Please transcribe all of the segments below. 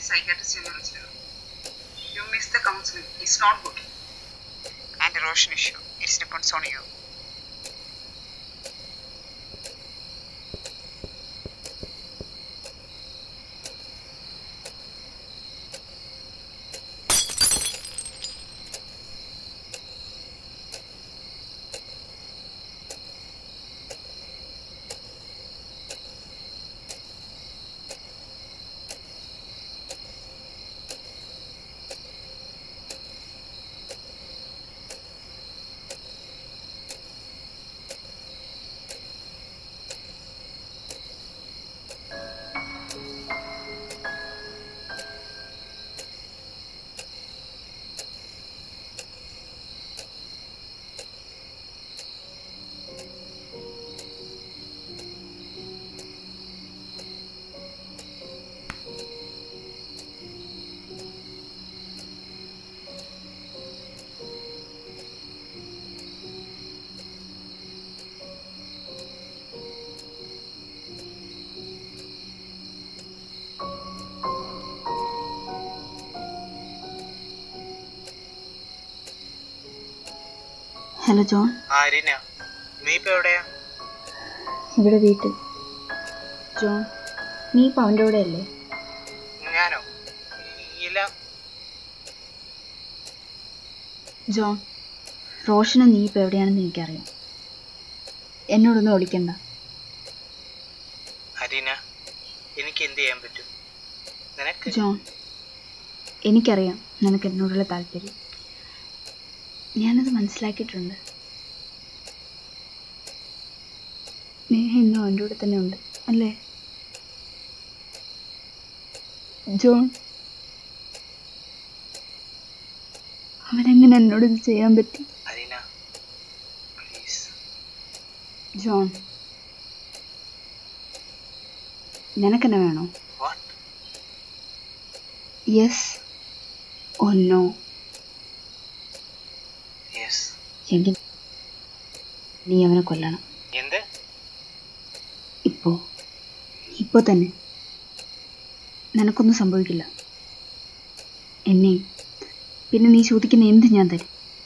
Psychiatrist എന്ന് വിളിച്ചിരുന്നു you miss the counselling it's not good and Roshan issue it's depends on you hello John ആര്യന നീ ഇപ്പൊ എവിടെയാ ഇവിടെ വീട്ടിൽ ജോൺ നീ ഇപ്പം അവൻ്റെ കൂടെ അല്ലേ ഞാനോ ഇല്ല ജോൺ റോഷനും നീ ഇപ്പം എവിടെയാണെന്ന് എനിക്കറിയാം എന്നോടൊന്നും ഒളിക്കണ്ട അരീന എനിക്ക് എന്ത് ചെയ്യാൻ പറ്റും നിനക്ക് ജോൺ എനിക്കറിയാം നിനക്ക് എന്നോടുള്ള താല്പര്യം ഞാനത് മനസ്സിലാക്കിയിട്ടുണ്ട് നേഹ ഇന്നും അവൻ്റെ കൂടെ തന്നെ ഉണ്ട് അല്ലേ ജോൺ അവനെങ്ങനെ എന്നോട് ഇത് ചെയ്യാൻ പറ്റി അരീന പ്ലീസ് ജോൺ നിനക്കെന്നെ വേണോ what yes oh no yes എങ്കിൽ നീ അവനെ കൊല്ലണം എന്ത് ഇപ്പോ ഇപ്പോ തന്നെ നിനക്കൊന്നും സംഭവിക്കില്ല എന്നെ പിന്നെ നീ ചോദിക്കുന്ന എന്ത് ഞാൻ തരും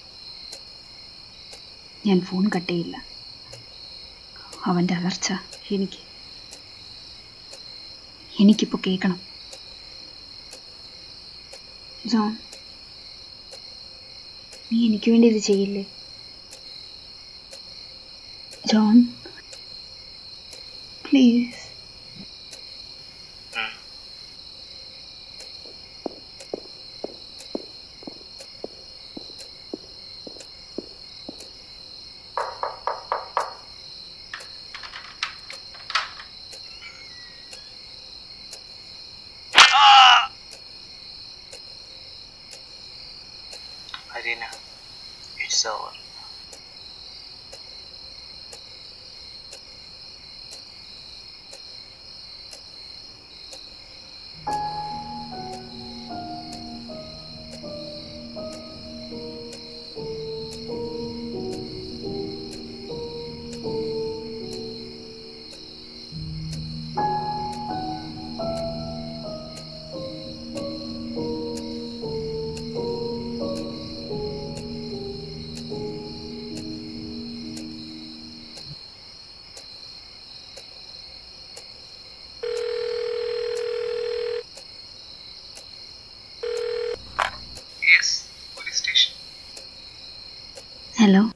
ഞാൻ ഫോൺ കട്ട് ചെയ്യില്ല അവൻ്റെ അലർച്ച എനിക്ക് എനിക്കിപ്പോൾ കേൾക്കണം ജോൺ നീ എനിക്ക് വേണ്ടി ഇത് ചെയ്യില്ലേ John please um. Arina it's over yes police station hello